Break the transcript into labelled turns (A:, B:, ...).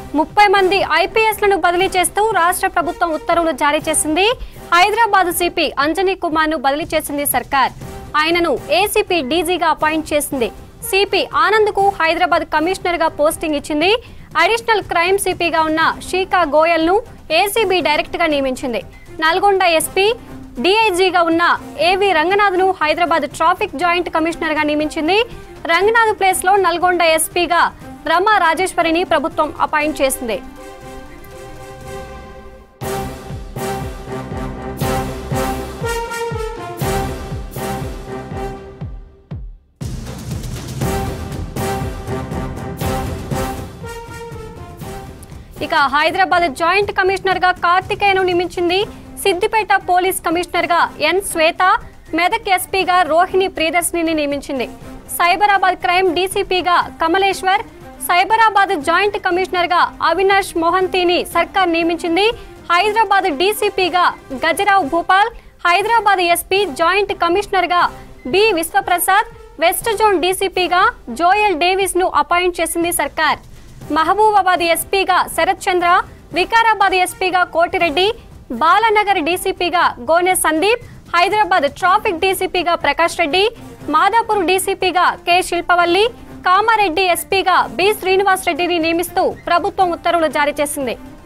A: ముప్పై మంది ఐపీఎస్లను బదిలీ చేస్తూ రాష్ట్ర ప్రభుత్వం ఉత్తర్వులు జారీ చేసింది హైదరాబాద్ సిపి అంజనీ కుమార్ ను బదిలీ చేసింది సర్కార్ ఆయనను ఏసీపీ డీజీగా అపాయింట్ చేసింది సిపి ఆనంద్ కు హైదరాబాద్ కమిషనర్ గా పోస్టింగ్ ఇచ్చింది అడిషనల్ క్రైమ్ సిపిగా ఉన్న షీకా గోయల్ ను ఏసీబీ డైరెక్ట్ గా నియమించింది నల్గొండ ఎస్పీ డీఐజీగా ఉన్న ఏవి రంగనాథ్ ను హైదరాబాద్ ట్రాఫిక్ జాయింట్ కమిషనర్ గా నియమించింది రంగనాథ్ ప్లేస్ లో నల్గొండ ఎస్పీగా రమా రాజేశ్వరిని ప్రభుత్వం అపాయింట్ చేసింది ఇక హైదరాబాద్ జాయింట్ కమిషనర్ గా కార్తికేయను నియమించింది సిద్దిపేట పోలీస్ కమిషనర్ గా ఎన్ శ్వేత మెదక్ ఎస్పీగా రోహిణి ప్రియదర్శిని నియమించింది సైబరాబాద్ క్రైమ్ డీసీపీగా కమలేశ్వర్ సైబరాబాద్ జాయింట్ కమిషనర్ గా అవినాష్ మోహంతిని సర్కార్ నియమించింది హైదరాబాద్ డీసీపీగా Gajarao Bhupal Hyderabad SP joint commissioner గా బి విశ్వప్రసాద్ వెస్ట్ జోన్ డీసీపీగా జోయల్ డేవిస్ ను అపాయింట్ చేసింది సర్కార్ మహబూబాబాద్ ఎస్పీగా శరత్ చంద్ర వికారాబాద్ ఎస్పీగా కోటిరెడ్డి బాలానగర్ డీసీపీగా గోనె సందీప్ హైదరాబాద్ ట్రాఫిక్ డీసీపీగా ప్రకాష్ రెడ్డి మాదాపూర్ డీసీపీగా కె శిల్పవల్లి కామారెడ్డి ఎస్పీగా బి శ్రీనివాస్ రెడ్డిని నియమిస్తూ ప్రభుత్వం ఉత్తర్వులు జారీ చేసింది